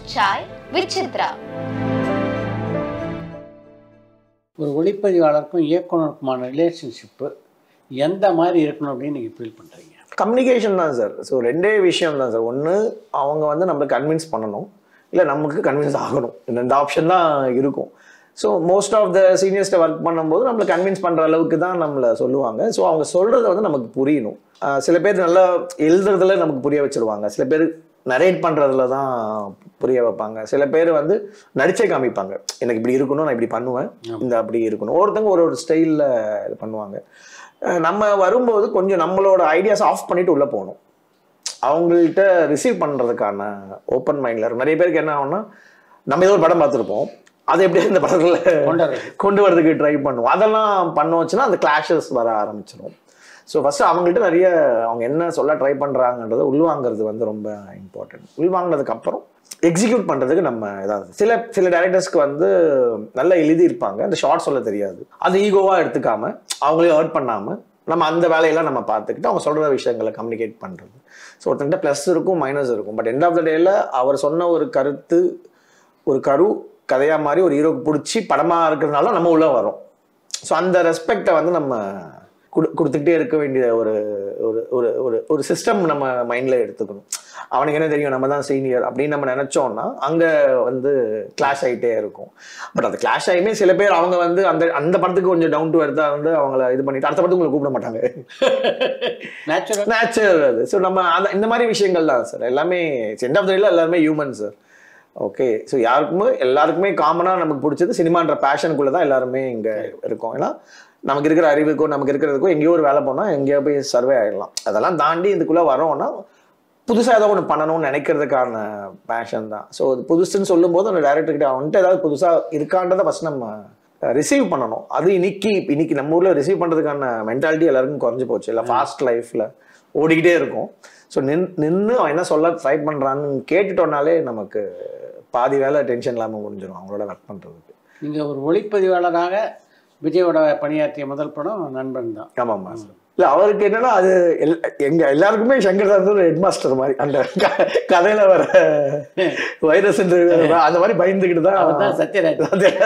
Chai with Chitra. ஒரு ஒளிப்பதிவாளருக்கும் இயக்குனருக்குமான relationship எந்த மாதிரி இருக்கணும் அப்படின்னு நீங்கள் ஃபீல் பண்ணுறீங்க கம்யூனிகேஷன் தான் சார் ஸோ ரெண்டே விஷயம் தான் சார் ஒன்று அவங்க வந்து நம்மளை கன்வின்ஸ் பண்ணணும் இல்லை நமக்கு கன்வின்ஸ் ஆகணும் இந்த ரெண்டு ஆப்ஷன் தான் இருக்கும் ஸோ மோஸ்ட் ஆஃப் த சீனியர்ஸ்ட்டை ஒர்க் பண்ணும்போது நம்மளை கன்வின்ஸ் பண்ணுற அளவுக்கு தான் நம்மளை சொல்லுவாங்க ஸோ அவங்க சொல்கிறது வந்து நமக்கு புரியணும் ஆஹ் சில பேர் நல்லா எழுதுறதுல நமக்கு புரிய வச்சிருவாங்க சில பேர் நரேட் பண்ணுறதுல தான் புரிய வைப்பாங்க சில பேர் வந்து நடிச்சே காமிப்பாங்க எனக்கு இப்படி இருக்கணும் நான் இப்படி பண்ணுவேன் இந்த அப்படி இருக்கணும் ஒருத்தவங்க ஒரு ஒரு ஸ்டைலில் இது பண்ணுவாங்க அஹ் நம்ம வரும்போது கொஞ்சம் நம்மளோட ஐடியாஸ் ஆஃப் பண்ணிட்டு உள்ளே போகணும் அவங்கள்ட்ட ரிசீவ் பண்ணுறதுக்கான ஓப்பன் மைண்டில் இருக்கும் நிறைய பேருக்கு என்ன ஆகும்னா நம்ம ஏதோ ஒரு படம் பார்த்துருப்போம் அதை எப்படியா இந்த படத்தில் கொண்டு வர்றது. கொண்டு வரதுக்கு ட்ரை பண்ணுவோம் அதெல்லாம் பண்ண வச்சுன்னா அந்த கிளாஷஸ் வர ஆரம்பிச்சிடும் ஸோ ஃபஸ்ட்டு அவங்கள்ட்ட நிறைய அவங்க என்ன சொல்ல ட்ரை பண்ணுறாங்கன்றதை உள்வாங்கிறது வந்து ரொம்ப இம்பார்ட்டன்ட் உள்வாங்கினதுக்கு அப்புறம் எக்ஸிக்யூட் பண்ணுறதுக்கு நம்ம ஏதாவது சில சில டேரக்டர்ஸ்க்கு வந்து நல்லா எழுதியிருப்பாங்க அந்த ஷார்ட் சொல்ல தெரியாது அது ஈகோவாக எடுத்துக்காம அவங்களே ஹர்ட் பண்ணாமல் நம்ம அந்த வேலையெல்லாம் நம்ம பார்த்துக்கிட்டு அவங்க சொல்கிற விஷயங்களை கம்யூனிகேட் பண்ணுறது ஸோ ஒருத்தன்ட்ட ப்ளஸ் இருக்கும் மைனஸ் இருக்கும் பட் எண்ட் ஆஃப் த டேல அவர் சொன்ன ஒரு கருத்து ஒரு கரு கதையாக மாதிரி ஒரு ஹீரோக்கு பிடிச்சி படமாக இருக்கிறதுனால நம்ம உள்ள வரோம் ஸோ அந்த ரெஸ்பெக்டை வந்து நம்ம கொடு கொடுத்துக்கிட்டே இருக்க வேண்டிய ஒரு ஒரு ஒரு ஒரு ஒரு சிஸ்டம் நம்ம மைண்டில் எடுத்துக்கணும் அவனுக்கு என்ன தெரியும் நம்ம தான் சீனியர் அப்படின்னு நம்ம நினச்சோம்னா அங்கே வந்து கிளாஷ் ஆகிட்டே இருக்கும் பட் அந்த கிளாஷ் ஆகியுமே சில பேர் அவங்க வந்து அந்த அந்த படத்துக்கு கொஞ்சம் டவுன் டு எர்த்தாக வந்து அவங்கள இது பண்ணிட்டு அடுத்த படத்துக்கு உங்களை கூப்பிட மாட்டாங்க நேச்சுரல் நேச்சுரல் அது ஸோ நம்ம அந்த இந்த மாதிரி விஷயங்கள் தான் சார் எல்லாமே எண்ட் ஆஃப் த எல்லாருமே ஹியூமன் சார் ஓகே ஸோ யாருக்குமே எல்லாருக்குமே காமனாக நமக்கு பிடிச்சது சினிமான்ற பேஷனுக்குள்ளே தான் எல்லாருமே இங்கே இருக்கோம் ஏன்னா நமக்கு இருக்கிற அறிவுக்கும் நமக்கு இருக்கிறதுக்கும் எங்கேயோ ஒரு வேலை போனால் எங்கேயோ போய் சர்வே ஆகிடலாம் அதெல்லாம் தாண்டி இதுக்குள்ளே வரோம்னா புதுசாக ஏதோ ஒன்று பண்ணணும்னு நினைக்கிறதுக்கான பேஷன் தான் ஸோ அது புதுசுன்னு சொல்லும்போது அந்த டேரக்டர்கிட்ட அவன்கிட்ட ஏதாவது புதுசாக இருக்கான்றதை ஃபஸ்ட் நம்ம ரிசீவ் பண்ணணும் அது இன்னைக்கு இன்னைக்கு நம்ம ஊரில் ரிசீவ் பண்ணுறதுக்கான மென்டாலிட்டி எல்லாருக்கும் குறைஞ்சு போச்சு இல்லை ஃபாஸ்ட் லைஃப்பில் ஓடிக்கிட்டே இருக்கும் ஸோ நின் நின்று அவன் என்ன சொல்ல ட்ரை பண்ணுறான்னு கேட்டுட்டோம்னாலே நமக்கு பாதி வேலை டென்ஷன் இல்லாமல் முடிஞ்சிடும் அவங்களோட ஒர்க் பண்ணுறதுக்கு நீங்கள் ஒரு ஒளிப்பதிவாளராக விஜயோட பணியாற்றிய முதல் படம் நண்பன் தான் ஆமாம்மா சார் இல்லை அவருக்கு என்னன்னா அது எல் எங்க எல்லாருக்குமே சங்கர் சார் வந்து ஒரு ஹெட் மாஸ்டர் மாதிரி அந்த க- கதையில வர வைரஸ் அந்த மாதிரி பயந்துக்கிட்டு அவர் தான் தான் சத்யராஜ்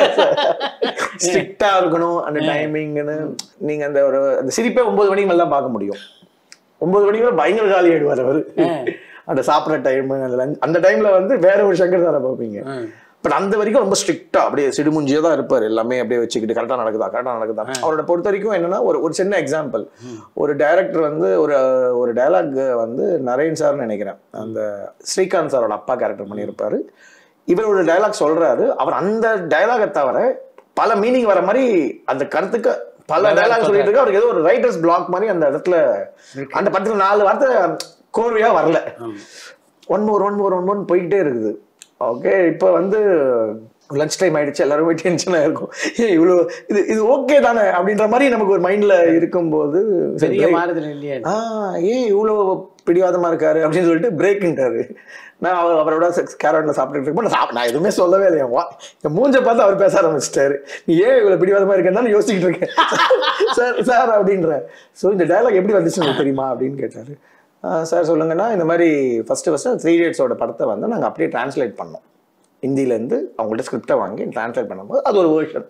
ஸ்ட்ரிக்டா இருக்கணும் அந்த டைமிங்னு நீங்க அந்த ஒரு அந்த சிரிப்பே ஒன்பது மணிக்கு மேல தான் பார்க்க முடியும் ஒன்பது மணிக்கு மேல பயங்கர காலி ஆயிடுவார் அவர் அந்த சாப்பிட்ற டைம் அந்த lunch- அந்த டைம்ல வந்து வேற ஒரு சங்கர் சாரை பார்ப்பீங்க ம். பட் அந்த வரைக்கும் ரொம்ப ஸ்ட்ரிக்டா அப்படியே சிடுமுஞ்சியா தான் இருப்பார் எல்லாமே அப்படியே வச்சுக்கிட்டு கரெக்டா நடக்குதா கரெக்டா நடக்குதா அவரோட பொறுத்த வரைக்கும் என்னன்னா ஒரு ஒரு சின்ன எக்ஸாம்பிள் ஒரு டைரக்டர் வந்து ஒரு ஒரு டயலாக் வந்து நரேன் சார்னு நினைக்கிறேன் அந்த ஸ்ரீகாந்த் சாரோட அப்பா கேரக்டர் பண்ணியிருப்பாரு இவர் ஒரு டயலாக் சொல்றாரு அவர் அந்த டயலாகை தவிர பல மீனிங் வர மாதிரி அந்த கருத்துக்கு பல டயலாக் சொல்லிட்டு இருக்கு அவருக்கு ஏதோ ஒரு ரைட்டர்ஸ் பிளாக் மாதிரி அந்த இடத்துல அந்த படத்துல நாலு வார்த்தை கோர்வையா வரல one more one more one more போய்கிட்டே இருக்குது ஓகே இப்போ வந்து லஞ்ச் டைம் ஆயிடுச்சு எல்லாருமே டென்ஷனாக இருக்கும் ஏன் இவ்வளோ இது இது ஓகே தானே அப்படின்ற மாதிரி நமக்கு ஒரு மைண்டில் இருக்கும்போது பெரிய மாறுதல் இல்லையா ஆ ஏன் இவ்வளோ பிடிவாதமா இருக்காரு அப்படின்னு சொல்லிட்டு பிரேக்குன்ட்டாரு நான் அவர் அவரோட கேரட்ல சாப்பிட்டுட்டு இருக்கும்போது நான் சாப்பிட- நான் எதுவுமே சொல்லவே இல்லையா வா என் மூஞ்ச பார்த்து அவர் பேச ஆரம்பிச்சிட்டாரு நீ ஏன் இவ்வளோ பிடிவாதமா இருக்கேன்னு யோசிச்சுட்டு இருக்கேன் சார் சார் அப்படின்ற ஸோ இந்த டயலாக் எப்படி வந்துச்சு உங்களுக்கு தெரியுமா அப்படின்னு கேட்டாரு சார் சொல்லுங்கன்னா இந்த மாதிரி ஃபர்ஸ்ட் ஃபர்ஸ்ட் த்ரீ டேட்ஸோட படத்தை வந்து நாங்கள் அப்படியே டிரான்ஸ்லேட் பண்ணோம் ஹிந்திலேருந்து அவங்கள்ட்ட ஸ்கிரிப்டை வாங்கி டிரான்ஸ்லேட் பண்ணும்போது அது ஒரு வேர்ஷன்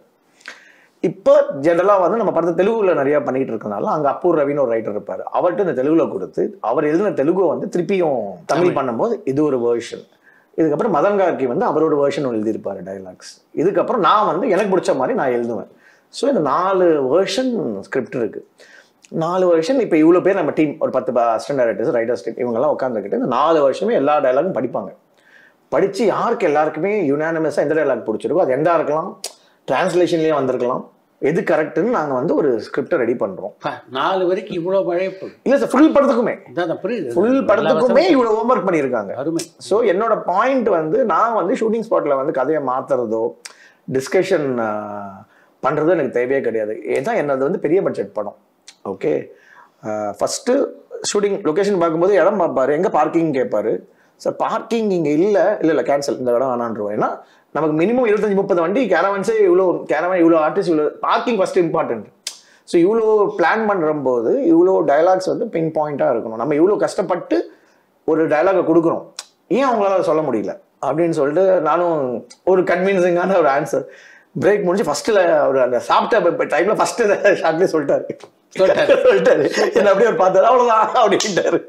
இப்போ ஜென்ரலாக வந்து நம்ம படத்தை தெலுங்குல நிறைய பண்ணிட்டு இருக்கனால அங்க அப்பூர் ரவின்னு ஒரு ரைட்டர் இருப்பாரு அவர்கிட்ட இந்த தெலுங்குல கொடுத்து அவர் எழுதின தெலுங்கை வந்து திருப்பியும் தமிழ் பண்ணும்போது இது ஒரு வேர்ஷன் இதுக்கப்புறம் மதன் கார்கி வந்து அவரோட வேர்ஷன் எழுதியிருப்பாரு டைலாக்ஸ் இதுக்கப்புறம் நான் வந்து எனக்கு பிடிச்ச மாதிரி நான் எழுதுவேன் ஸோ இந்த நாலு வேர்ஷன் ஸ்கிரிப்ட் இருக்கு நாலு வருஷம் இப்போ இவ்வளோ பேர் நம்ம டீம் ஒரு பத்து அசிஸ்டன்ட் டைரக்டர்ஸ் ரைட்டர்ஸ் டீம் இவங்கெல்லாம் உட்காந்துக்கிட்டு இந்த நாலு வருஷமே எல்லா டைலாகும் படிப்பாங்க படித்து யாருக்கு எல்லாருக்குமே யுனானிமஸாக எந்த டைலாக் பிடிச்சிருக்கோ அது எந்தா இருக்கலாம் டிரான்ஸ்லேஷன்லேயே வந்திருக்கலாம் எது கரெக்டுன்னு நாங்கள் வந்து ஒரு ஸ்கிரிப்டை ரெடி பண்ணுறோம் பா, நாலு வரைக்கும் இவ்வளோ உழைப்பு இல்லை சார் ஃபுல் படத்துக்குமே இதான் புரியுது ஃபுல் எல்லா படத்துக்குமே வருஷமும் இவ்வளோ ஹோம்ஒர்க் பண்ணியிருக்காங்க அருமை ஸோ என்னோட பாயிண்ட் வந்து நான் வந்து ஷூட்டிங் ஸ்பாட்ல வந்து கதையை மாத்துறதோ டிஸ்கஷன் பண்ணுறதோ எனக்கு தேவையே கிடையாது ஏன்னா என்னது வந்து பெரிய பட்ஜெட் படம் ஓகே ஃபஸ்ட்டு ஷூட்டிங் லொக்கேஷன் பார்க்கும்போது இடம் பார்ப்பாரு எங்கே பார்க்கிங் கேட்பாரு சார் பார்க்கிங் இங்கே இல்லை இல்லை இல்லை கேன்சல் இந்த இடம் வேணான்றோம் ஏன்னா நமக்கு மினிமம் இருபத்தஞ்சி முப்பது வண்டி கேரவன்ஸே இவ்வளோ கேரவன் இவ்வளோ ஆர்டிஸ்ட் இவ்வளோ பார்க்கிங் ஃபர்ஸ்ட் இம்பார்ட்டன்ட் ஸோ இவ்வளோ பிளான் பண்ணும்போது இவ்வளோ டயலாக்ஸ் வந்து பின் பாயிண்ட்டாக இருக்கணும் நம்ம இவ்வளோ கஷ்டப்பட்டு ஒரு டயலாகை கொடுக்குறோம் ஏன் அவங்களால அதை சொல்ல முடியல அப்படின்னு சொல்லிட்டு நானும் ஒரு கன்வின்சிங்கான ஒரு ஆன்சர் பிரேக் முடிஞ்சு ஃபர்ஸ்ட்ல அவர் அந்த சாப்பிட்ட டைம்ல ஃபர்ஸ்ட் ஷார்ட்லேயே சொல்லிட்டாரு சொல்லிட்டாரு. சொல்லிட்டாரு என்ன அப்படியே அவர் பார்த்தாரு அவ்வளவுதான் அப்படின்ட்டாரு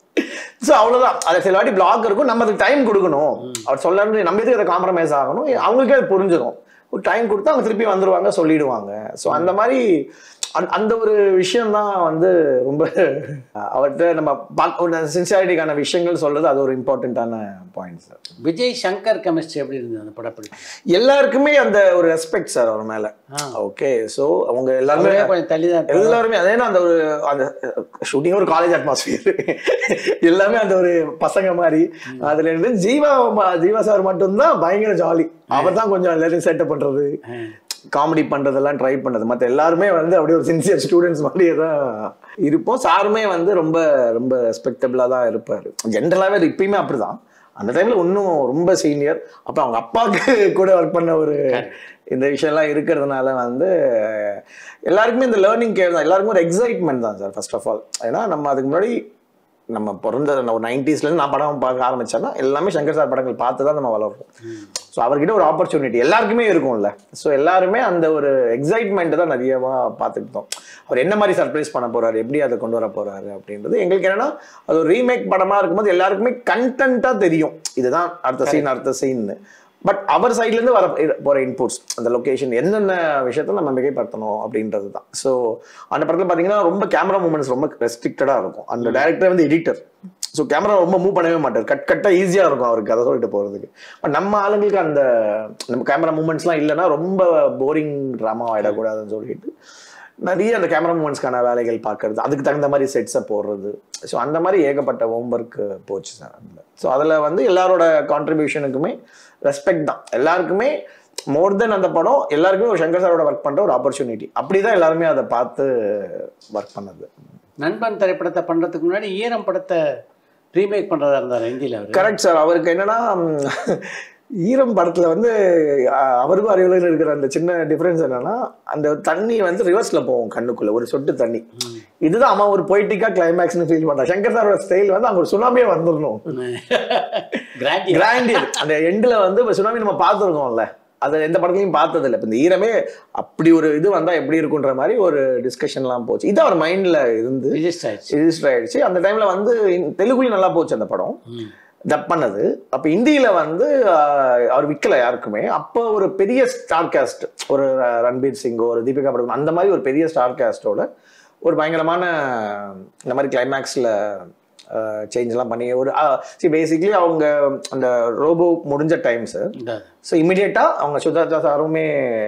ஸோ அவ்வளவுதான் அதை சில வாட்டி பிளாக் இருக்கும் நம்ம அதுக்கு டைம் கொடுக்கணும் அவர் சொல்லணும் நம்ம எதுக்கு அதை காம்ப்ரமைஸ் ஆகணும் அவங்களுக்கே அது புரிஞ்சிடும் ஒரு டைம் கொடுத்தா அவங்க திருப்பி வந்துருவாங்க சொல்லிடுவாங்க ஸோ அந்த மாதிரி அந்த- அந்த ஒரு விஷயம் தான் வந்து ரொம்ப அவர்கிட்ட நம்ம பார்க்க சின்சியாரிட்டிக்கான விஷயங்கள் சொல்றது அது ஒரு இம்பார்ட்டண்ட்டான point sir Vijay Shankar chemistry எப்படி இருந்தது அந்த படப்பிடிப்பு எல்லாருக்குமே அந்த ஒரு ரெஸ்பெக்ட் சார் அவர் மேல ஆ. ஓகே ஸோ அவங்க எல்லாருமே அவரே கொஞ்சம் தள்ளி தான் இருப்பாரு. எல்லாருமே அதே அந்த ஒரு அந்த ஷூட்டிங் ஒரு காலேஜ் அட்மாஸ்பியர் எல்லாமே அந்த ஒரு பசங்க மாதிரி அதுல இருந்து ஜீவா ம- ஜீவா சார் மட்டும்தான் பயங்கர ஜாலி அவர் தான் கொஞ்சம் எல்லாரையும் செட்டப் பண்றது ஆ. காமெடி பண்றதெல்லாம் ட்ரை பண்ணது மத்த எல்லாருமே வந்து அப்படியே ஒரு சின்சியர் ஸ்டூடெண்ட்ஸ் மாதிரியே தான் இருப்போம் சாருமே வந்து ரொம்ப ரொம்ப ரெஸ்பெக்டபிளா தான் இருப்பாரு ஜென்ரலாவே அது இப்பயுமே அப்படிதான் அந்த டைம்ல இன்னும் ரொம்ப சீனியர் அப்புறம் அவங்க அப்பாவுக்கு கூட ஒர்க் பண்ண ஒரு இந்த விஷயம்லாம் இருக்கிறதுனால வந்து எல்லாருக்குமே இந்த லேர்னிங் கேர் தான் எல்லாருக்கும் ஒரு எக்ஸைட்மெண்ட் தான் சார் ஃபர்ஸ்ட் ஆஃப் ஆல் ஏன்னா நம்ம அதுக்கு முன்னாடி நம்ம பிறந்த ஒரு 90s ல இருந்து நான் படம் பார்க்க ஆரம்பிச்சேன்னா எல்லாமே சங்கர் சார் படங்கள் பார்த்து தான் நம்ம வளர்றோம் ஸோ அவர்கிட்ட ஒரு ஆப்பர்ச்சுனிட்டி எல்லாருக்குமே இருக்கும்ல ஸோ எல்லாருமே அந்த ஒரு எக்ஸைட்மெண்ட் தான் நிறையவா பார்த்துக்கிட்டோம் அவர் என்ன மாதிரி சர்ப்ரைஸ் பண்ண போறாரு எப்படி அதை கொண்டு வர போறாரு அப்படின்றது எங்களுக்கு என்னன்னா அது ஒரு ரீமேக் படமா இருக்கும்போது எல்லாருக்குமே கண்டென்ட்டா தெரியும் இதுதான் அடுத்த சீன் அடுத்த சீன் பட் அவர் சைட்ல இருந்து வர போற இன்புட்ஸ் அந்த லொகேஷன் என்னென்ன விஷயத்த நம்ம மிகைப்படுத்தணும் அப்படின்றது தான் ஸோ அந்த படத்துல பாத்தீங்கன்னா ரொம்ப கேமரா மூமெண்ட்ஸ் ரொம்ப ரெஸ்ட்ரிக்டடா இருக்கும் அந்த டைரக்டர் வந்து எடிட்டர் ஸோ கேமரா ரொம்ப மூவ் பண்ணவே மாட்டார் கட் கட்டா ஈஸியா இருக்கும் அவருக்கு அதை சொல்லிட்டு போறதுக்கு பட் நம்ம ஆளுங்களுக்கு அந்த நம்ம கேமரா மூமெண்ட்ஸ்லாம் இல்லைன்னா ரொம்ப போரிங் ட்ராமா ஆயிடக்கூடாதுன்னு சொல்லிட்டு நிறைய அந்த கேமரா மூமெண்ட்ஸ்க்கான வேலைகள் பார்க்கறது அதுக்கு தகுந்த மாதிரி செட்ஸை போடுறது ஸோ அந்த மாதிரி ஏகப்பட்ட ஹோம்ஒர்க் போச்சு சார் அதில் ஸோ அதில் வந்து எல்லாரோட கான்ட்ரிபியூஷனுக்குமே ரெஸ்பெக்ட் தான் எல்லாருக்குமே மோர் தென் அந்த படம் எல்லாருக்குமே ஒரு சங்கர் சாரோட ஒர்க் பண்ணுற ஒரு ஆப்பர்ச்சுனிட்டி அப்படி தான் எல்லாருமே அதை பார்த்து ஒர்க் பண்ணது நண்பன் திரைப்படத்தை பண்றதுக்கு முன்னாடி ஈரம் படத்தை ரீமேக் பண்றதா இருந்தார் ஹிந்தியில் அவர் கரெக்ட் சார் அவருக்கு என்னன்னா ம், ஈரம் படத்துல வந்து அஹ், அவருக்கும் அறிவுலையில் இருக்கிற அந்த சின்ன டிஃபரன்ஸ் என்னன்னா அந்த தண்ணி வந்து ரிவர்ஸ்ல போகும் கண்ணுக்குள்ள ஒரு சொட்டு தண்ணி இதுதான் அவன் ஒரு பொய்டிக்கா கிளைமேக்ஸ்னு ஃபீல் பண்றான் சங்கர் சாரோட ஸ்டைல் வந்து அங்க ஒரு சுனாமியே வந்துடணும் கிராண்டி கிராண்டியர் அந்த எண்ட்ல வந்து இப்ப சுனாமி நம்ம பார்த்துருக்கோம்ல அது எந்த படத்துலையும் பார்த்தது இல்லை இந்த ஈரமே அப்படி ஒரு இது வந்தா எப்படி இருக்குன்ற மாதிரி ஒரு டிஸ்கஷன்லாம் போச்சு இது அவர் மைண்ட்ல இருந்து ரிஜிஸ்டர் ஆயிடுச்சு ரிஜிஸ்டர் ஆயிடுச்சு அந்த டைம்ல வந்து இன்- தெலுங்குலயும் நல்லா போச்சு அந்த படம் ம். டப் பண்ணது அப்ப இந்தியில வந்து ஆஹ், அவர் விற்கல யாருக்குமே அப்போ ஒரு பெரிய ஸ்டார் காஸ்ட் ஒரு ர- ரன்பீர் சிங் ஒரு தீபிகா படுகோன் அந்த மாதிரி ஒரு பெரிய ஸ்டார் காஸ்டோட ஒரு பயங்கரமான இந்த மாதிரி கிளைமேக்ஸ்ல சேஞ்ச்லாம் பண்ணி ஒரு சி பேசிக்லி அவங்க அந்த ரோபோ முடிஞ்ச டைம் சார் இந்த ஸோ இமிடியேட்டாக அவங்க சுஜாதா சாருமே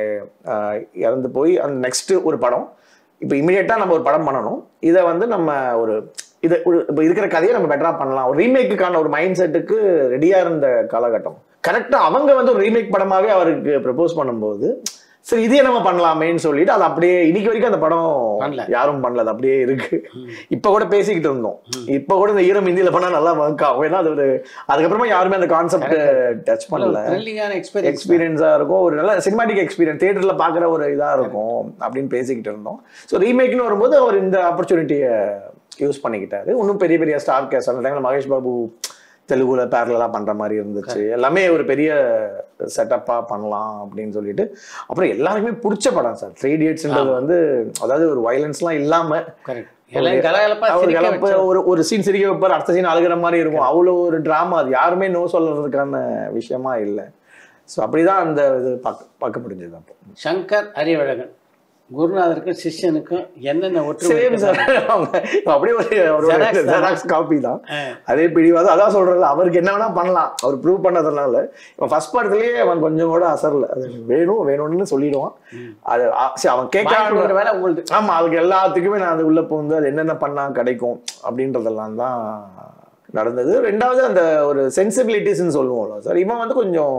ஆஹ், இறந்து போய் அந்த நெக்ஸ்ட் ஒரு படம் இப்போ இமிடியேட்டாக நம்ம ஒரு படம் பண்ணணும் இதை வந்து நம்ம ஒரு இதை ஒரு இப்போ இருக்கிற கதையை நம்ம பெட்டரா பண்ணலாம் ஒரு ரீமேக்குக்கான ஒரு மைண்ட் செட்டுக்கு ரெடியாக இருந்த காலகட்டம் கரெக்டாக அவங்க வந்து ஒரு ரீமேக் படமாகவே அவருக்கு ப்ரப்போஸ் பண்ணும்போது சரி இதே நம்ம பண்ணலாமேன்னு சொல்லிட்டு அது அப்படியே இன்னைக்கு வரைக்கும் அந்த படம் பண்ணல. யாரும் பண்ணல அது அப்படியே இருக்கு இப்ப கூட பேசிக்கிட்டு இருந்தோம் இப்ப கூட இந்த ஈரம் இந்தியில பண்ணா நல்லா ஒர்க் ஆகும் ஏன்னா அது ஒரு அதுக்கப்புறமா யாருமே அந்த கான்செப்ட் டச் பண்ணல த்ரில்லிங்கான எக்ஸ்பீரியன்ஸ் எக்ஸ்பீரியன்ஸா இருக்கும் ஒரு நல்ல சினிமாட்டிக் எக்ஸ்பீரியன்ஸ் தியேட்டர்ல பாக்குற ஒரு இதா இருக்கும் அப்படின்னு பேசிக்கிட்டு இருந்தோம் ஸோ ரீமேக்னு வரும்போது அவர் இந்த ஆப்பர்ச்சுனிட்டியை யூஸ் பண்ணிக்கிட்டாரு இன்னும் பெரிய பெரிய ஸ்டார் கேஸ் அந்த டைம்ல மகேஷ் பாபு தெலுங்குல பேரலா பண்ற மாதிரி இருந்துச்சு எல்லாமே ஒரு பெரிய செட்டப்பா பண்ணலாம் அப்படின்னு சொல்லிட்டு அப்புறம் எல்லாருக்குமே பிடிச்ச படம் சார் த்ரீ இடியட்ஸ்ன்றது வந்து அதாவது ஒரு வயலன்ஸ்லாம் இல்லாம கரெக்ட் எல்லாம் கலகலப்பா அவர் சிரிக்க கலப்பு வச்சு ஒரு ஒரு சீன் சிரிக்க வைப்பார் அடுத்த சீன் அழுகிற மாதிரி இருக்கும் அவ்வளோ ஒரு டிராமா அது யாருமே நோ சொல்றதுக்கான விஷயமா இல்லை ஸோ அப்படிதான் அந்த இது பார்க்க பார்க்க முடிஞ்சது அப்போ சங்கர் அறிவழகன் குருநாதருக்கும் சிஷ்யனுக்கும் என்னென்ன ஒற்றுமை சேம் இருக்குது? சார் அவங்க அப்படியே ஒரு Xerox தான். ஜெராக்ஸ் காப்பி தான் ஆ. அதே பிடிவாதம் அதான் சொல்றது அவருக்கு என்ன வேணா பண்ணலாம் அவர் ப்ரூவ் பண்ணதுனால இவன் ஃபர்ஸ்ட் படத்துலயே அவன் கொஞ்சம் கூட அசரல அது எனக்கு வேணும் வேணும்னு சொல்லிடுவான் அது ஆ, சரி, அவன் வாங்கி கேட்க கொடுக்குற வேலை உங்களுது ஆமா அதுக்கு எல்லாத்துக்குமே நான் அது உள்ள புகுந்து அது என்னென்ன பண்ணா கிடைக்கும் அப்படின்றதெல்லாம் தான் நடந்தது ரெண்டாவது அந்த ஒரு சென்சிபிலிட்டிஸ்ன்னு சொல்லுவோம்ல சார் இவன் வந்து கொஞ்சம்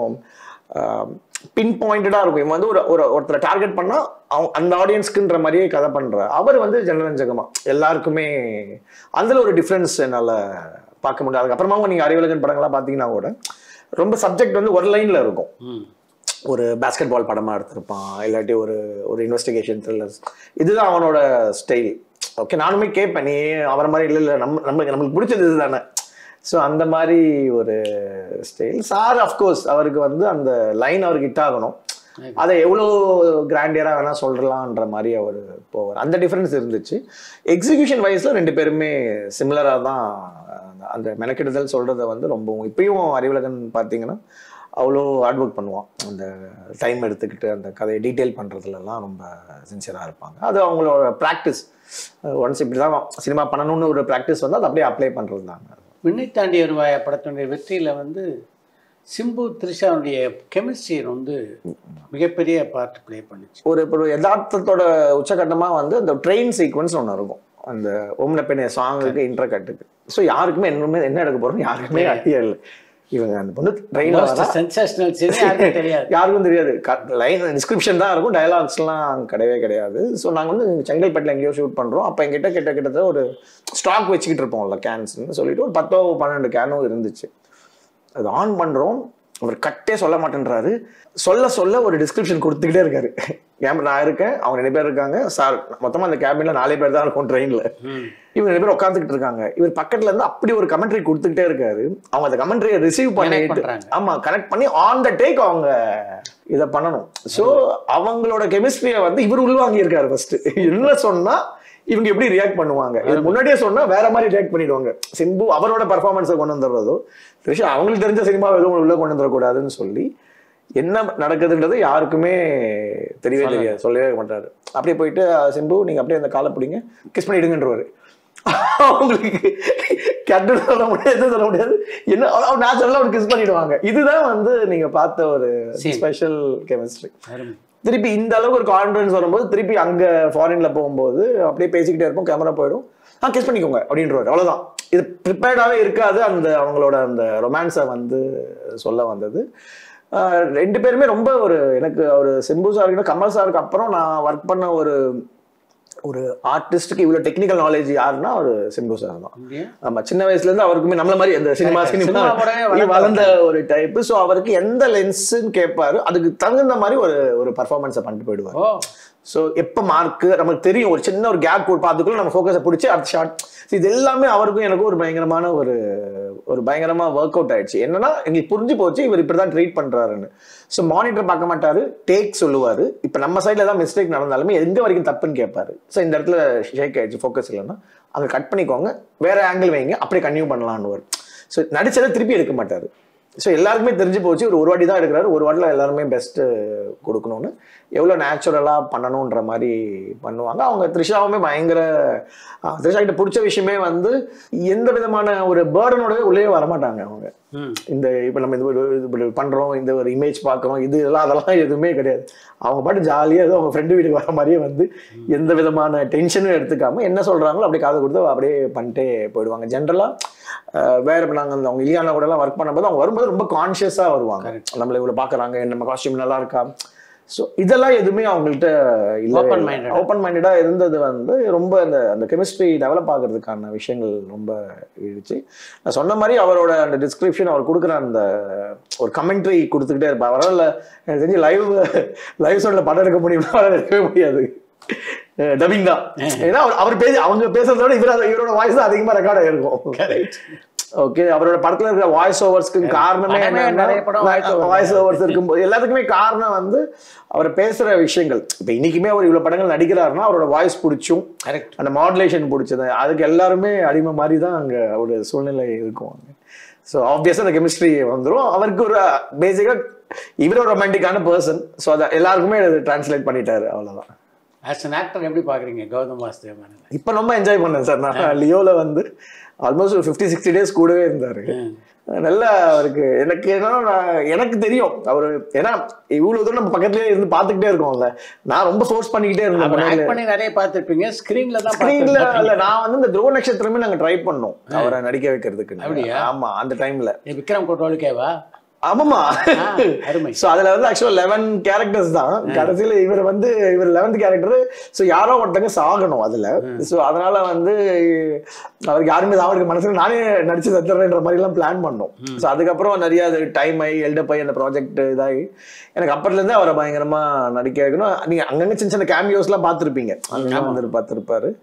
பின் பாயிண்டடா இருக்கும் இவன் வந்து ஒரு ஒரு ஒருத்தரை டார்கெட் பண்ணா அவன் அந்த ஆடியன்ஸ்க்குன்ற மாதிரியே கதை பண்ற அவர் வந்து ஜனரஞ்சகமா எல்லாருக்குமே அதுல ஒரு டிஃப்ரென்ஸ் என்னால பார்க்க முடியாது அதுக்கப்புறமா நீங்க அறிவுலகன் படங்கள்லாம் பார்த்தீங்கன்னா கூட ரொம்ப சப்ஜெக்ட் வந்து ஒரு லைன்ல இருக்கும் ம் ஒரு பாஸ்கெட் பால் படமா எடுத்திருப்பான் இல்லாட்டி ஒரு ஒரு இன்வெஸ்டிகேஷன் த்ரில்லர்ஸ் இதுதான் அவனோட ஸ்டைல் ஓகே நானுமே கேட்பேன் நீ அவரை மாதிரி இல்லை இல்லை நம்ம நம்ம நம்மளுக்கு பிடிச்சது இதுதானே ஸோ அந்த மாதிரி ஒரு ஸ்டைல் சார் அஃப்கோர்ஸ் அவருக்கு வந்து அந்த லைன் அவருக்கு ஹிட் ஆகணும் அதை எவ்வளோ கிராண்டியராக வேணால் சொல்லலான்ற மாதிரி அவர் போவார் அந்த டிஃப்ரென்ஸ் இருந்துச்சு எக்ஸிகியூஷன் வைஸில் ரெண்டு பேருமே சிமிலராக தான் அந்த- அந்த மெனக்கெடுதல் சொல்கிறத வந்து ரொம்பவும் இப்பயும் அறிவுலகன் பார்த்தீங்கன்னா அவ்வளோ ஹார்ட் ஒர்க் பண்ணுவான் அந்த டைம் எடுத்துக்கிட்டு அந்த கதையை டீட்டெயில் பண்ணுறதுலலாம் ரொம்ப சின்சியராக இருப்பாங்க அது அவங்களோட ப்ராக்டிஸ் ஒன்ஸ் இப்படி தான் சினிமா பண்ணணும்னு ஒரு ப்ராக்டிஸ் வந்து அதை அப்படியே அப்ளை பண்ணுறது தாங்க விண்ணை தாண்டி வருவாய படத்தினுடைய வெற்றியில் வந்து சிம்பு த்ரிஷாவுடைய கெமிஸ்ட்ரி வந்து மிகப்பெரிய பார்ட் ப்ளே பண்ணுச்சு ஒரு ஒரு யதார்த்தத்தோட உச்சகட்டமாக வந்து அந்த ட்ரெயின் சீக்வன்ஸ் ஒன்று இருக்கும் அந்த ஓம்ன பெண்ணே சாங்குக்கு இன்டர் கட்டுக்கு ஸோ யாருக்குமே என்னமே என்ன எடுக்க போறோம் யாருக்குமே ஐடியா இல்லை இவங்க அந்த பொண்ணு ட்ரெயினில் சென்சேஷனல் சரி யாருக்கும் தெரியாது யாருக்கும் தெரியாது லைன் டிஸ்கிரிப்ஷன் தான் இருக்கும் டயலாக்ஸ்லாம் கிடையவே கிடையாது ஸோ நாங்கள் வந்து செங்கல்பட்டில் எங்கேயோ ஷூட் பண்ணுறோம் அப்போ எங்கிட்ட கிட்ட கிட்டத்தட்ட ஒரு ஸ்டாக் வச்சுக்கிட்டு இருப்போம்ல கேன்ஸ்னு சொல்லிட்டு ஒரு பத்தோ பன்னெண்டு கேனும் இருந்துச்சு அது ஆன் பண்ணுறோம் அவர் கட்டே சொல்ல மாட்டேன்றாரு சொல்ல சொல்ல ஒரு டிஸ்கிரிப்ஷன் கொடுத்துக்கிட்டே இருக்காரு கேமரா நான் இருக்கேன் அவங்க ரெண்டு பேர் இருக்காங்க சார் மொத்தமாக அந்த கேபினில் நாலே பேர் தான் இருக்கும் ட்ரெயினில் ம். இவங்க ரெண்டு பேர் உட்காந்துக்கிட்டு இருக்காங்க இவர் பக்கத்துல இருந்து அப்படி ஒரு கமெண்ட்ரி கொடுத்துக்கிட்டே இருக்காரு அவங்க அந்த கமெண்ட்ரியை ரிசீவ் Connect பண்ணிட்டு பண்றாங்க. ஆமா கனெக்ட் பண்ணி ஆன் த டேக் அவங்க இதை பண்ணணும் ஸோ அவங்களோட கெமிஸ்ட்ரியை வந்து இவர் உள்வாங்கி இருக்காரு ஃபர்ஸ்ட் என்ன சொன்னா இவங்க எப்படி ரியாக்ட் பண்ணுவாங்க இது முன்னாடியே சொன்னா வேற மாதிரி ரியாக்ட் பண்ணிடுவாங்க சிம்பு அவரோட பர்ஃபார்மன்ஸை கொண்டு வந்துடுறதோ த்ரிஷா அவங்களுக்கு தெரிஞ்ச சினிமா எதுவும் உள்ள கொண்டு வந்துடக்கூடாதுன்னு சொல்லி என்ன நடக்குதுன்றது யாருக்குமே தெரியவே தெரியாது சொல்லவே மாட்டாரு அப்படியே போயிட்டு "அஹ், சிம்பு நீங்க அப்படியே அந்த காலை பிடிங்க கிஸ் பண்ணிடுங்கன்றவாரு அவங்களுக்கு கட்டு சொல்ல முடியாது எதுவும் சொல்ல முடியாது என்ன அவர் நேச்சுரலா ஒரு கிஸ் பண்ணிடுவாங்க இதுதான் வந்து நீங்க பார்த்த ஒரு Scene. ஸ்பெஷல் கெமிஸ்ட்ரி அருமை திருப்பி இந்த அளவுக்கு ஒரு கான்ஃபிடன்ஸ் வரும்போது திருப்பி அங்க ஃபாரின்ல போகும்போது அப்படியே பேசிக்கிட்டே இருப்போம் கேமரா போயிடும் ஆ கிஸ் பண்ணிக்கோங்க அப்படின்றவர் அவ்வளவுதான் இது ப்ரிப்பேர்டாகவே இருக்காது அந்த அவங்களோட அந்த ரொமான்ஸை வந்து சொல்ல வந்தது ஆஹ் ரெண்டு பேருமே ரொம்ப ஒரு எனக்கு ஒரு சிம்பு சாருக்கு கமல் சாருக்கு அப்புறம் நான் ஒர்க் பண்ண ஒரு ஒரு ஆர்டிஸ்ட்டுக்கு இவ்வளோ டெக்னிக்கல் நாலேஜ் யாருன்னா ஒரு சிம்பு சார் தான் அப்படியா ஆமா சின்ன வயசுல இருந்து அவருக்குமே நம்மள மாதிரி அந்த சினிமா Correct. சினிமா சினிமா கூடவே வளர்ந்த வளர்ந்த ஒரு டைப் ஸோ அவருக்கு எந்த லென்ஸ்ன்னு கேட்பாரு அதுக்கு தகுந்த மாதிரி ஒரு ஒரு பர்ஃபார்மன்ஸை பண்ணிட்டு போயிடுவார் ஓ ஸோ எப்போ மார்க்கு நமக்கு தெரியும் ஒரு சின்ன ஒரு கேப் கொடுப்போம் அதுக்குள்ள நம்ம ஃபோக்கஸை பிடிச்சி அடுத்த ஷார்ட் இது எல்லாமே அவருக்கும் எனக்கும் ஒரு பயங்கரமான ஒரு ஒரு பயங்கரமா ஒர்க் அவுட் ஆயிடுச்சு என்னன்னா எங்களுக்கு புரிஞ்சு போச்சு இவர் இப்படி தான் ட்ரீட் பண்றாருன்னு ஸோ மானிட்டர் பார்க்க மாட்டாரு டேக் சொல்லுவாரு இப்போ நம்ம சைடில் தான் மிஸ்டேக் நடந்தாலுமே எங்க வரைக்கும் தப்புன்னு கேட்பாரு ஸோ இந்த இடத்துல ஷேக் ஆயிடுச்சு ஃபோக்கஸ் இல்லைன்னா அங்கே கட் பண்ணிக்கோங்க வேற ஆங்கிள் வைங்க அப்படியே கன்டினியூ பண்ணலான்னு ஸோ நடிச்சதை திருப்பி எடுக்க மாட்டாரு ஸோ எல்லாருக்குமே தெரிஞ்சு போச்சு ஒரு ஒரு வாட்டி தான் எடுக்கிறாரு ஒரு வாட்டில் எல்லாருமே பெஸ்ட்டு கொடுக்கணும்னு எவ்வளோ நேச்சுரலாக பண்ணணுன்ற மாதிரி பண்ணுவாங்க அவங்க த்ரிஷாவுமே பயங்கர ஆஹ், த்ரிஷா கிட்ட பிடிச்ச விஷயமே வந்து எந்த விதமான ஒரு பேர்டனோடவே உள்ளே வரமாட்டாங்க அவங்க ம் இந்த இப்போ நம்ம இது ஒரு- இது இப்படி பண்ணுறோம் இந்த ஒரு இமேஜ் பார்க்குறோம் இது இதெல்லாம் அதெல்லாம் எதுவுமே கிடையாது அவங்க பாட்டு ஜாலியாக ஏதோ அவங்க ஃப்ரெண்டு வீட்டுக்கு வர மாதிரியே வந்து எந்த விதமான டென்ஷனும் எடுத்துக்காம என்ன சொல்கிறாங்களோ அப்படியே காது கொடுத்து அப்படியே பண்ணிட்டே போயிடுவாங்க ஜென்ரலாக வேற இப்போ நாங்கள் அந்த அவங்க இலியானா கூட எல்லாம் ஒர்க் பண்ணும்போது அவங்க வரும்போது ரொம்ப கான்ஷியஸாக வருவாங்க நம்மளை இவ்வளோ பார்க்குறாங்க நம்ம காஸ்டியூம் நல்லா இருக்கா ஸோ இதெல்லாம் எதுவுமே அவங்கள்ட்ட Open minded. ஓப்பன் மைண்டடாக இருந்தது வந்து ரொம்ப அந்த அந்த கெமிஸ்ட்ரி டெவலப் ஆகிறதுக்கான விஷயங்கள் ரொம்ப இருந்துச்சு நான் சொன்ன மாதிரி அவரோட அந்த டிஸ்கிரிப்ஷன் அவர் கொடுக்குற அந்த ஒரு கமெண்ட்ரி கொடுத்துக்கிட்டே இருப்பார் அவரால் எனக்கு தெரிஞ்சு லைவ் லைவ் ஷோவில் படம் எடுக்க முடியும்னா அவரால் எடுக்கவே முடியாது டபிங் தான் ஏன்னா அவர் அவர் பேசி அவங்க பேசுறத விட இவர் இவரோட வாய்ஸ் தான் அதிகமாக ரெக்கார்ட் ஆயிருக்கும் கரெக்ட் ஓகே அவரோட படத்துல இருக்கிற வாய்ஸ் ஓவர்ஸ்க்கு காரணமே படமே நிறைய படம் voice over. வாய்ஸ் ஓவர்ஸ் இருக்கும்போது எல்லாத்துக்குமே காரணம் வந்து அவர் பேசுற விஷயங்கள் இப்போ இன்னைக்குமே அவர் இவ்வளவு படங்கள் நடிக்கிறாருன்னா அவரோட வாய்ஸ் பிடிச்சும் கரெக்ட் அந்த மாடுலேஷன் பிடிச்சது அதுக்கு எல்லாருமே அடிமை மாதிரி தான் அங்க ஒரு சூழ்நிலை இருக்கும் அங்க ஸோ ஆப்வியஸாக அந்த கெமிஸ்ட்ரி வந்துரும் அவருக்கு ஒரு பேசிக்காக இவர் ஒரு ரொமான்டிக்கான பர்சன் ஸோ அதை எல்லாருக்குமே டிரான்ஸ்லேட் பண்ணிட்டாரு அவ்வளவுதான் ஆஸ் அன் ஆக்டர் எப்படி பார்க்குறீங்க கௌதம் வாசுதேவன் இப்போ ரொம்ப என்ஜாய் பண்ணேன் சார் நான் லியோல வந்து ஆல்மோஸ்ட் ஒரு ஃபிஃப்டி சிக்ஸ்டி டேஸ் கூடவே இருந்தாரு நல்லா அவருக்கு எனக்கு என்னன்னா நான் எனக்கு தெரியும் அவர் ஏன்னா இவ்வளவு தூரம் நம்ம பக்கத்துலயே இருந்து பார்த்துக்கிட்டே இருக்கோம்ல நான் ரொம்ப ஃபோர்ஸ் பண்ணிக்கிட்டே இருந்தேன் அவர் முன்னாடி. ஆக்ட் பண்ணி நிறைய பார்த்துருப்பீங்க ஸ்க்ரீனில் தான் ஸ்க்ரீன்ல பார்த்துருப்பீங்க இல்ல நான் வந்து இந்த துருவ நட்சத்திரமே நாங்க ட்ரை பண்ணோம் அவரை நடிக்க வைக்கிறதுக்கு அப்படியா? ஆமா அந்த டைம்ல விக்ரம் கோட்டோலுக்கேவா ஆமாமா ஆ, அருமை சோ அதுல வந்து ஆக்சுவலா லெவன் கேரக்டர்ஸ் தான் கடைசியில இவர் வந்து இவர் லெவன்த் கேரக்டர் சோ யாரோ ஒருத்தங்க சாகணும் அதுல சோ அதனால வந்து அவருக்கு யாருமே சாவதுக்கு மனசுல நானே நடிச்சு தத்துறேன்ற மாதிரி எல்லாம் பிளான் பண்ணோம் சோ அதுக்கப்புறம் நிறைய அது டைம் ஆகி எல்டப் ஆகி அந்த ப்ராஜெக்ட் இதாகி எனக்கு அப்பத்துல இருந்தே அவரை பயங்கரமா நடிக்க வைக்கணும் நீங்க அங்கங்க சின்ன சின்ன கேமியோஸ் எல்லாம் பார்த்திருப்பீங்க அங்கங்க வந்து பார்த்திருப்பாரு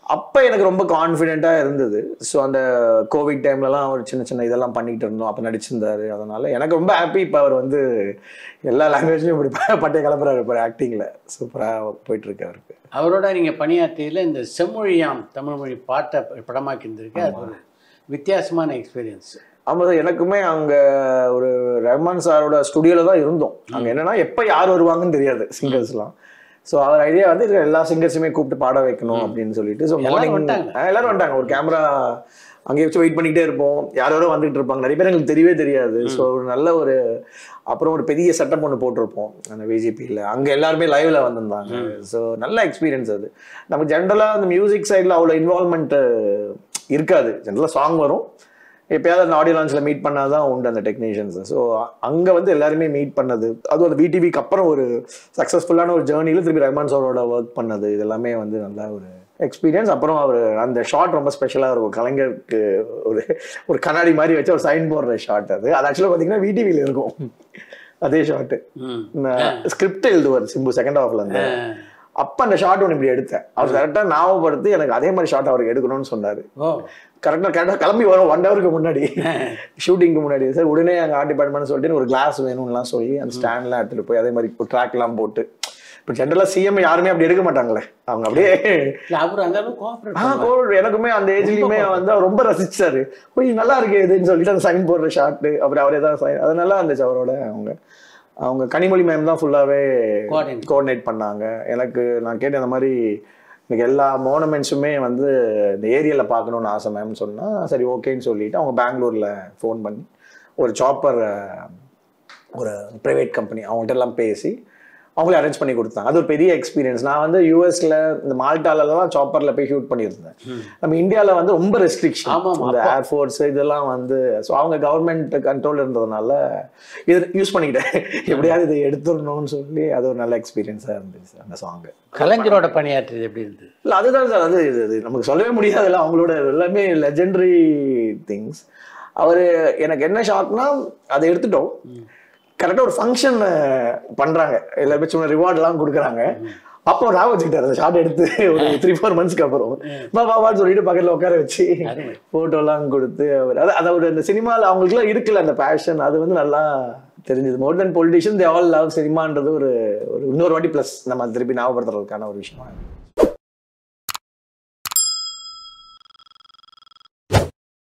அப்போ எனக்கு ரொம்ப கான்ஃபிடென்ட்டாக இருந்தது ஸோ அந்த கோவிட் டைம்லலாம் அவர் சின்ன சின்ன இதெல்லாம் பண்ணிட்டு இருந்தோம் அப்போ நடிச்சிருந்தாரு அதனால எனக்கு ரொம்ப ஹாப்பி இப்போ அவர் வந்து எல்லா லாங்குவேஜ்லையும் இப்படி ப- பட்டைய கலப்புறாரு இப்போ ஆக்டிங்கில் சூப்பராக போயிட்டு இருக்கு அவருக்கு அவரோட நீங்கள் பணியாற்றியில் இந்த செம்மொழியாம் தமிழ் மொழி பாட்டை படமாக்கி இருந்திருக்கு அது ஒரு வித்தியாசமான எக்ஸ்பீரியன்ஸ் ஆமாம் சார் எனக்குமே அங்கே ஒரு ரஹ்மான் சாரோட ஸ்டுடியோவில் தான் இருந்தோம் அங்கே என்னன்னா எப்போ யார் வருவாங்கன்னு தெரியாது சிங்கர்ஸ்லாம் ஸோ அவர் ஐடியா வந்து இருக்கிற எல்லா சிங்கர்ஸுமே கூப்பிட்டு பாட வைக்கணும் அப்படின்னு சொல்லிட்டு ஸோ எல்லாரும் மார்னிங் வந்துட்டாங்க. எல்லாரும் வந்துட்டாங்க ஒரு கேமரா அங்கே வச்சு வெயிட் பண்ணிக்கிட்டே இருப்போம் யாரோ யாரோ வந்துட்டு இருப்பாங்க நிறைய பேர் எங்களுக்கு தெரியவே தெரியாது ஸோ ஒரு நல்ல ஒரு அப்புறம் ஒரு பெரிய செட்டப் ஒன்று போட்டிருப்போம் அந்த விஜிபியில் அங்கே எல்லாருமே லைவ்ல வந்திருந்தாங்க ஸோ நல்ல எக்ஸ்பீரியன்ஸ் அது நம்ம ஜென்ரலாக அந்த மியூசிக் சைடில் அவ்வளோ இன்வால்மெண்ட் இருக்காது ஜென்ரலாக சாங் வரும் எப்பயாவது அந்த ஆடியோ லான்ச்சில் மீட் பண்ணாதான் உண்டு அந்த டெக்னீஷியன்ஸ் ஸோ அங்கே வந்து எல்லாருமே மீட் பண்ணது அதுவும் அந்த விடிவிக்கு அப்புறம் ஒரு சக்ஸஸ்ஃபுல்லான ஒரு ஜேர்னியில் திருப்பி ரஹ்மான் சாரோட ஒர்க் பண்ணது இது எல்லாமே வந்து நல்ல ஒரு எக்ஸ்பீரியன்ஸ் அப்புறம் அவர் அந்த ஷாட் ரொம்ப ஸ்பெஷலாக இருக்கும் கலைஞருக்கு ஒரு ஒரு கண்ணாடி மாதிரி வச்சு ஒரு சைன் போடுற ஷாட் அது அது ஆக்சுவலாக பார்த்தீங்கன்னா விடிவியில் இருக்கும் அதே ஷாட்டு ம் ஸ்கிரிப்ட் எழுதுவார் சிம்பு செகண்ட் ஹாஃப்ல இருந்து அப்போ அந்த ஷாட் ஒன்று இப்படி எடுத்தேன் அவர் கரெக்டாக ஞாபகப்படுத்தி எனக்கு அதே மாதிரி ஷாட் அவருக்கு எடுக்கணும்னு சொன்னார் ஓ கரெக்டாக கரெக்டாக கிளம்பி வரும் ஒன் ஹவருக்கு முன்னாடி ஷூட்டிங்க்கு முன்னாடி சார் உடனே அங்கே ஆர்ட் டிபார்ட்மெண்ட் சொல்லிட்டு ஒரு கிளாஸ் வேணும்லாம் சொல்லி அந்த ஸ்டாண்ட்லாம் எடுத்துகிட்டு போய் அதே மாதிரி இப்போ ட்ராக்லாம் போட்டு இப்போ ஜென்ரலாக சிஎம் யாருமே அப்படி எடுக்க மாட்டாங்களே அவங்க அப்படியே இல்லை அவர் அந்த அளவுக்கு கோஆப்ரேட் ஆ கோவிட் எனக்குமே அந்த ஏஜ்லயுமே வந்து அவர் ரொம்ப ரசிச்சாரு போய் நல்லா இருக்கு இதுன்னு சொல்லிட்டு அந்த சைன் போடுற ஷாட்டு அப்புறம் அவரே தான் சைன் அது நல்லா இருந்துச்சு அவரோட அவங்க அவங்க கனிமொழி மேம் தான் ஃபுல்லாவே Coordinate. கோஆர்டினேட் பண்ணாங்க எனக்கு நான் கேட்டேன் இந்த மாதிரி எனக்கு எல்லா மோனமெண்ட்ஸுமே வந்து இந்த ஏரியாவில் பார்க்கணும்னு ஆசை மேம் சொன்னா சரி ஓகேன்னு சொல்லிட்டு அவங்க பெங்களூர்ல ஃபோன் பண்ணி ஒரு சாப்பர் ஒரு ப்ரைவேட் கம்பெனி அவங்கள்ட்ட எல்லாம் பேசி அவங்களே அரேஞ்ச் பண்ணி கொடுத்தாங்க அது ஒரு பெரிய எக்ஸ்பீரியன்ஸ் நான் வந்து யூஎஸ்ல இந்த மால்டாலலாம் சாப்பர்ல போய் ஷூட் பண்ணியிருந்தேன் நம்ம இந்தியாவில் வந்து ரொம்ப ரெஸ்ட்ரிக்ஷன் ஆமா, ஆமா, இந்த ஏர்ஃபோர்ஸ் இதெல்லாம் வந்து ஸோ அவங்க கவர்மெண்ட் கண்ட்ரோல் இருந்ததுனால இது யூஸ் பண்ணிக்கிட்டேன் எப்படியாவது இதை எடுத்துடணும்னு சொல்லி அது ஒரு நல்ல எக்ஸ்பீரியன்ஸாக இருந்துச்சு அந்த சாங் கலைஞரோட பணியாற்றியது எப்படி இருந்தது இல்லை அதுதான் சார் அது இது இது நமக்கு சொல்லவே முடியாதுல்ல அவங்களோட எல்லாமே லெஜெண்டரி திங்ஸ் அவர் எனக்கு என்ன ஷாக்னா அதை எடுத்துட்டோம் கரெக்டாக ஒரு ஃபங்க்ஷன் பண்றாங்க எல்லாருமே சும்மா ரிவார்ட்லாம் கொடுக்குறாங்க அப்போ ஞாபகம் வச்சுக்கிட்டாரு அந்த ஷார்ட் எடுத்து ஒரு த்ரீ ஃபோர் மந்த்ஸ்க்கு அப்புறம் வா வா வான்னு சொல்லிட்டு பக்கத்துல உட்கார வச்சு அருமை. ஃபோட்டோலாம் கொடுத்து அவர் அது அது ஒரு இந்த சினிமாவில் அவங்களுக்குலாம் இருக்குல்ல அந்த பேஷன் அது வந்து நல்லா தெரிஞ்சது more than politician they all love சினிமான்றது ஒரு ஒரு இன்னொரு வாட்டி ப்ளஸ் நம்ம திருப்பி ஞாபகப்படுத்துறதுக்கான ஒரு விஷயம்